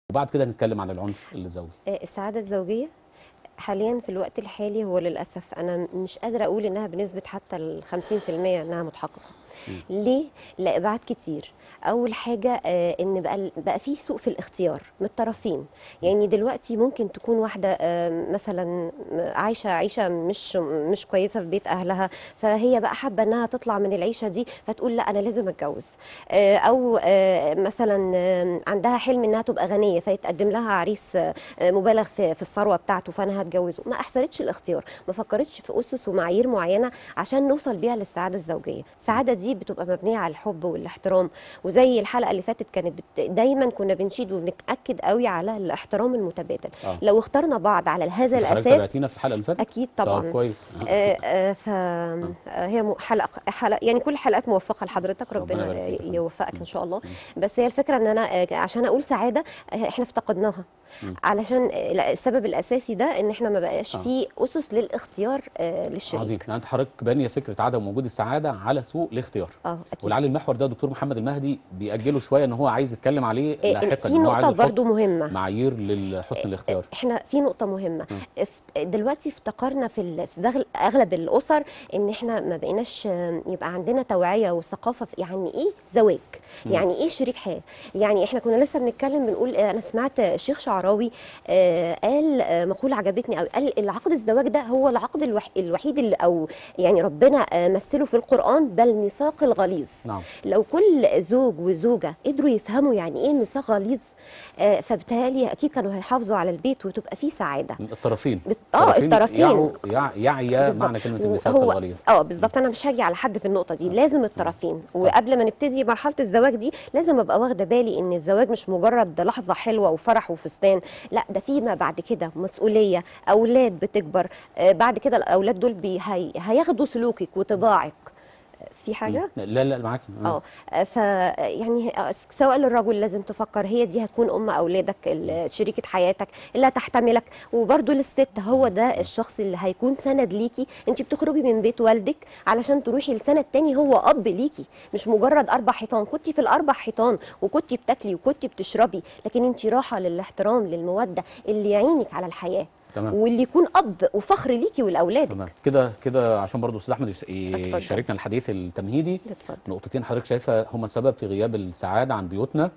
وبعد كده نتكلم عن العنف الزوجي آه، السعادة الزوجية حاليا في الوقت الحالي هو للأسف أنا مش قادرة أقول إنها بنسبة حتى ال 50% إنها متحققة ليه؟ لأبعاد كتير أول حاجة آه، إن بقى بقى في سوء في الاختيار من الطرفين يعني دلوقتي ممكن تكون واحدة آه، مثلا عايشة عيشة مش مش كويسة في بيت أهلها فهي بقى حابة إنها تطلع من العيشة دي فتقول لا أنا لازم أتجوز آه، أو آه، مثلا آه، عندها حلم إنها تبقى غنية فيتقدم لها عريس آه، مبالغ في في الثروة بتاعته فأنا هتجوزه ما أحسنتش الاختيار ما فكرتش في أسس ومعايير معينة عشان نوصل بيها للسعادة الزوجية السعادة دي بتبقى مبنية على الحب والاحترام وزي الحلقة اللي فاتت كانت بت... دايما كنا بنشيد وبنأكد قوي على الاحترام المتبادل آه. لو اخترنا بعض على هذا حضرتك الأساس تابعتينا في الحلقه اللي فاتت أكيد طبعا طب كويس آه، آه، ف آه، هي م- حلقه حلقه يعني كل الحلقات موفقه لحضرتك ربنا ربنا يبارك فيك يا فندم. يوفقك ان شاء الله بس هي الفكره ان انا آه، عشان اقول سعاده آه، احنا افتقدناها علشان آه، لا، السبب الاساسي ده ان احنا ما بقاش آه. في اسس للاختيار آه، للشريك عظيم يعني انت حضرتك بانيه فكره عدم وجود السعاده على سوء الاختيار اه اكيد ولعل المحور ده دكتور محمد المهدي بيأجله شويه ان هو عايز يتكلم عليه آه، لاحقا في ان هو عايز نقطه يحط برضو مهمه معايير لحسن الاختيار احنا في نقطة مهمة افت- دلوقتي افتقرنا في ال- في بغل- اغلب الاسر ان احنا ما بقيناش آم، يبقى عندنا توعية وثقافة في يعني ايه زواج يعني ايه شريك حياة يعني احنا كنا لسه بنتكلم بنقول آه، انا سمعت الشيخ شعراوي آه، قال آه، مقولة عجبتني قوي قال العقد الزواج ده هو العقد الوح- الوحيد اللي او يعني ربنا آه، مثله في القرآن بل ميثاق الغليظ نعم لو كل زوج وزوجة قدروا يفهموا يعني ايه ميثاق غليظ آه، فبالتالي اكيد كانوا هيحافظوا على البيت وتبقى فيه سعاده الطرفين بت- اه الطرفين يعوا- يع- يعيا بالظبط. معنى كلمه الميثاق وهو- الغليظ اه بالظبط انا مش هاجي على حد في النقطه دي لازم الطرفين وقبل ما نبتدي مرحله الزواج دي لازم ابقى واخده بالي ان الزواج مش مجرد لحظه حلوه وفرح وفستان لا ده في ما بعد كده مسؤوليه اولاد بتكبر آه، بعد كده الاولاد دول بي هي هياخدوا سلوكك وطباعك في حاجه لا لا معاكي اه ف يعني آه، سواء للرجل لازم تفكر هي دي هتكون ام اولادك ال- شريكه حياتك اللي هتحتملك وبرده للست هو ده الشخص اللي هيكون سند ليكي انت بتخرجي من بيت والدك علشان تروحي لسند تاني هو اب ليكي مش مجرد اربع حيطان كنتي في الاربع حيطان وكنتي بتاكلي وكنتي بتشربي لكن انت راحه للاحترام للموده اللي يعينك على الحياه تمام. واللي يكون اب وفخر ليكي ولاولادك تمام كده كده عشان برضو استاذ احمد يس- اتفضل. يشاركنا الحديث التمهيدي اتفضل. نقطتين حضرتك شايفه هما سبب في غياب السعاده عن بيوتنا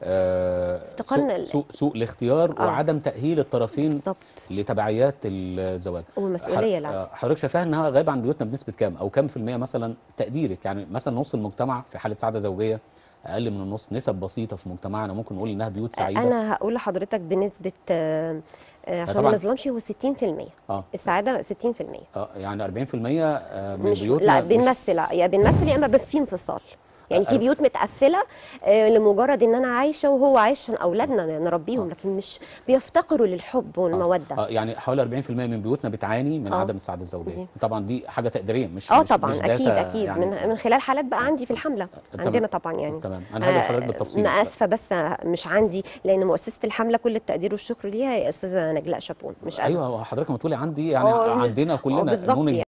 آه افتقرنا سوء, ال- سوء, سوء الاختيار آه. وعدم تاهيل الطرفين بالظبط لتبعيات الزواج والمسؤولية ح- لا. آه، حضرتك شايفاها انها غايبه عن بيوتنا بنسبه كام او كام في الميه مثلا تقديرك يعني مثلا نص المجتمع في حاله سعاده زوجيه اقل من النص نسب بسيطه في مجتمعنا ممكن نقول انها بيوت سعيده انا هقول لحضرتك بنسبه آه، آه، عشان طبعاً. ما نظلمش هو 60% اه السعاده 60% اه يعني 40% آه، من مش بيوتنا لا مش- بنمثل يا بنمثل يا اما ب- في انفصال يعني أه. في بيوت متقفله آه، لمجرد ان انا عايشه وهو عايش عشان اولادنا نربيهم لكن مش بيفتقروا للحب والموده اه يعني حوالي 40% من بيوتنا بتعاني من آه. عدم السعاده الزوجيه دي. طبعا دي حاجه تقديريه مش اه مش طبعا مش اكيد data اكيد يعني من من خلال حالات بقى عندي في الحمله تمام. عندنا طبعا يعني تمام. أنا هاجي لحضرتك آه، بالتفصيل. انا اسفه بس مش عندي لان مؤسسه الحمله كل التقدير والشكر ليها يا استاذه نجلاء شابون مش انا ايوه هو حضرتك لما تقولي عندي يعني آه، عندنا آه، كلنا بالظبط قانون